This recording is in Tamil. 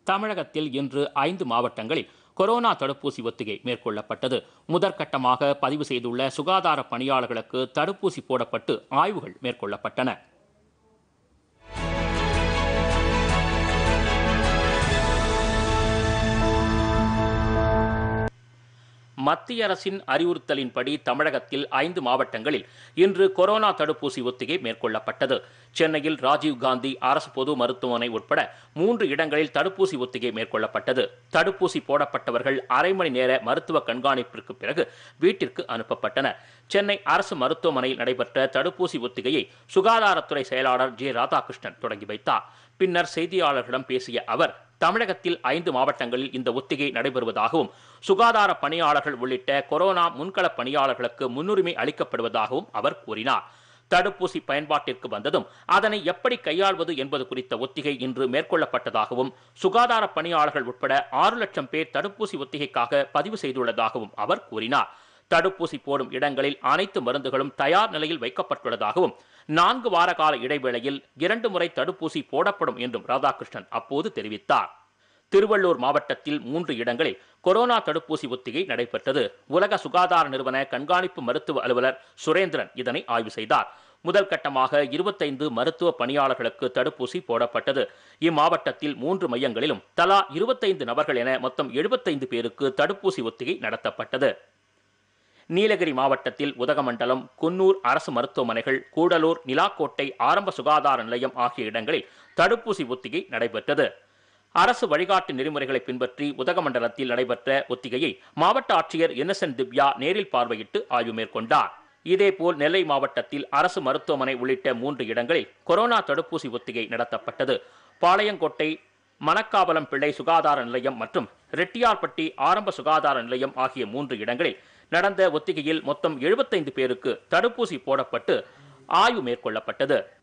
தமிழகத்தில் இன்று ஐந்து மாவட்டங்களில் கொரோனா தடுப்பூசி ஒத்திகை மேற்கொள்ளப்பட்டது முதற்கட்டமாக பதிவு செய்துள்ள சுகாதார பணியாளர்களுக்கு தடுப்பூசி போடப்பட்டு ஆய்வுகள் மேற்கொள்ளப்பட்டன மத்திய அரசின் அறிவுறுத்தலின்படி தமிழகத்தில் ஐந்து மாவட்டங்களில் இன்று கொரோனா தடுப்பூசி ஒத்திகை மேற்கொள்ளப்பட்டது சென்னையில் ராஜீவ்காந்தி அரசு பொது மருத்துவமனை உட்பட மூன்று இடங்களில் தடுப்பூசி ஒத்திகை மேற்கொள்ளப்பட்டது தடுப்பூசி போடப்பட்டவர்கள் அரை மணி நேர மருத்துவ கண்காணிப்பிற்கு பிறகு வீட்டிற்கு அனுப்பப்பட்டனர் சென்னை அரசு மருத்துவமனையில் நடைபெற்ற தடுப்பூசி ஒத்திகையை சுகாதாரத்துறை செயலாளர் ஜே ராதாகிருஷ்ணன் தொடங்கி வைத்தார் பின்னர் செய்தியாளர்களிடம் பேசிய அவர் தமிழகத்தில் ஐந்து மாவட்டங்களில் இந்த ஒத்திகை நடைபெறுவதாகவும் சுகாதார பணியாளர்கள் உள்ளிட்ட கொரோனா முன்கள பணியாளர்களுக்கு முன்னுரிமை அளிக்கப்படுவதாகவும் அவர் கூறினார் தடுப்பூசி பயன்பாட்டிற்கு வந்ததும் அதனை எப்படி கையாள்வது என்பது குறித்த ஒத்திகை இன்று மேற்கொள்ளப்பட்டதாகவும் சுகாதார பணியாளர்கள் உட்பட ஆறு லட்சம் பேர் தடுப்பூசி ஒத்திகைக்காக பதிவு செய்துள்ளதாகவும் அவர் கூறினார் தடுப்பூசி போடும் இடங்களில் அனைத்து மருந்துகளும் தயார் நிலையில் வைக்கப்பட்டுள்ளதாகவும் நான்கு வார கால இடைவேளையில் இரண்டு முறை தடுப்பூசி போடப்படும் என்றும் ராதாகிருஷ்ணன் அப்போது தெரிவித்தார் திருவள்ளூர் மாவட்டத்தில் மூன்று இடங்களில் கொரோனா தடுப்பூசி ஒத்திகை நடைபெற்றது உலக சுகாதார நிறுவன கண்காணிப்பு மருத்துவ அலுவலர் சுரேந்திரன் இதனை ஆய்வு செய்தார் முதல் கட்டமாக இருபத்தைந்து மருத்துவ பணியாளர்களுக்கு தடுப்பூசி போடப்பட்டது இம்மாவட்டத்தில் மூன்று மையங்களிலும் தலா இருபத்தைந்து நபர்கள் என மொத்தம் எழுபத்தைந்து பேருக்கு தடுப்பூசி ஒத்திகை நடத்தப்பட்டது நீலகிரி மாவட்டத்தில் உதகமண்டலம் குன்னூர் அரசு மருத்துவமனைகள் கூடலூர் நிலாக்கோட்டை ஆரம்ப சுகாதார நிலையம் ஆகிய இடங்களில் தடுப்பூசி ஒத்திகை நடைபெற்றது அரசு வழிகாட்டு நெறிமுறைகளை பின்பற்றி உதகமண்டலத்தில் நடைபெற்ற ஒத்திகையை மாவட்ட ஆட்சியர் இன்னசென்ட் திவ்யா நேரில் பார்வையிட்டு ஆய்வு மேற்கொண்டார் இதேபோல் நெல்லை மாவட்டத்தில் அரசு மருத்துவமனை உள்ளிட்ட மூன்று இடங்களில் கொரோனா தடுப்பூசி ஒத்திகை நடத்தப்பட்டது பாளையங்கோட்டை மணக்காவலம் பிள்ளை சுகாதார நிலையம் மற்றும் ரெட்டியார்பட்டி ஆரம்ப சுகாதார நிலையம் ஆகிய மூன்று இடங்களில் நடந்த ஒத்திகையில் மொத்தம் எழுபத்தைந்து பேருக்கு தடுப்பூசி போடப்பட்டு ஆய்வு மேற்கொள்ளப்பட்டது